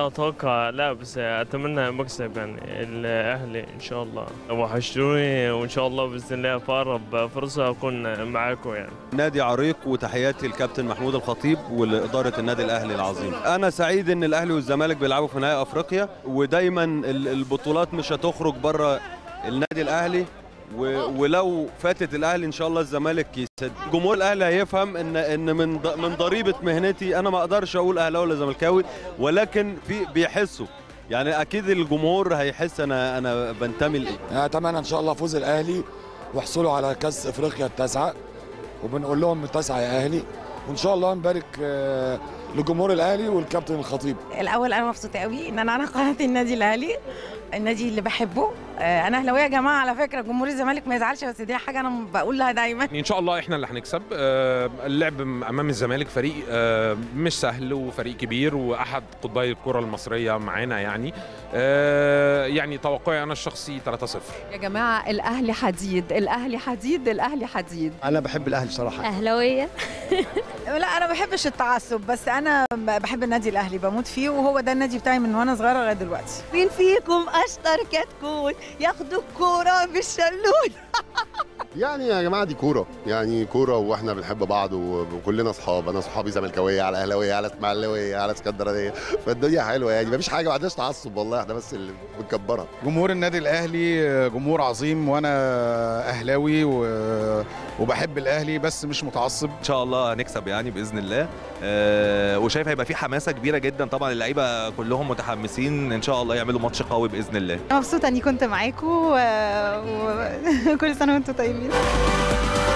لا اتوقع لا بس اتمنى مكسب يعني الاهلي ان شاء الله وحشتوني وان شاء الله باذن الله في اقرب فرصه اكون معاكم يعني نادي عريق وتحياتي للكابتن محمود الخطيب ولاداره النادي الاهلي العظيم انا سعيد ان الاهلي والزمالك بيلعبوا في نهائي افريقيا ودايما ال- البطولات مش هتخرج بره النادي الاهلي و- ولو فاتت الاهلي ان شاء الله الزمالك يسد جمهور الاهلي هيفهم ان ان من ض- من ضريبه مهنتي انا ما اقدرش اقول اهلاوي ولا زملكاوي ولكن في بيحسوا يعني اكيد الجمهور هيحس انا انا بنتمي لايه اتمنى ان شاء الله فوز الاهلي وحصوله على كاس افريقيا التاسعه وبنقول لهم التاسعه يا اهلي وان شاء الله نبارك آه، لجمهور الاهلي والكابتن الخطيب الاول انا مبسوطه قوي ان انا على قناه النادي الاهلي النادي اللي بحبه آه، انا اهلاويه يا جماعه على فكره جمهور الزمالك ما يزعلش بس دي حاجه انا بقولها دايما ان شاء الله احنا اللي هنكسب آه، اللعب امام الزمالك فريق آه، مش سهل وفريق كبير واحد قطبي الكره المصريه معانا يعني آه، يعني توقعي انا الشخصي 3-0 يا جماعة الأهلي حديد الأهلي حديد الأهلي حديد انا بحب الاهلي صراحه أهلاوية لا انا ما بحبش التعصب بس انا بحب النادي الاهلي بموت فيه وهو ده النادي بتاعي من وانا صغيره لغايه دلوقتي مين فيكم أشطر كتكوت ياخدوا الكورة بالشلول يعني يا جماعه دي كوره يعني كوره واحنا بنحب بعض وكلنا اصحاب انا صحابي زملكاويه على اهلاويه على اسماعيلاويه على اسكندرانيه فالدنيا حلوه يعني مفيش حاجه ما عندناش تعصب والله احنا بس اللي بنكبرها جمهور النادي الاهلي جمهور عظيم وانا اهلاوي و- وبحب الاهلي بس مش متعصب ان شاء الله هنكسب يعني باذن الله آه، وشايف هيبقى في حماسه كبيره جدا طبعا اللعيبه كلهم متحمسين ان شاء الله يعملوا ماتش قوي باذن الله مبسوطة إني كنت معاكم وكل سنة وأنتم طيبين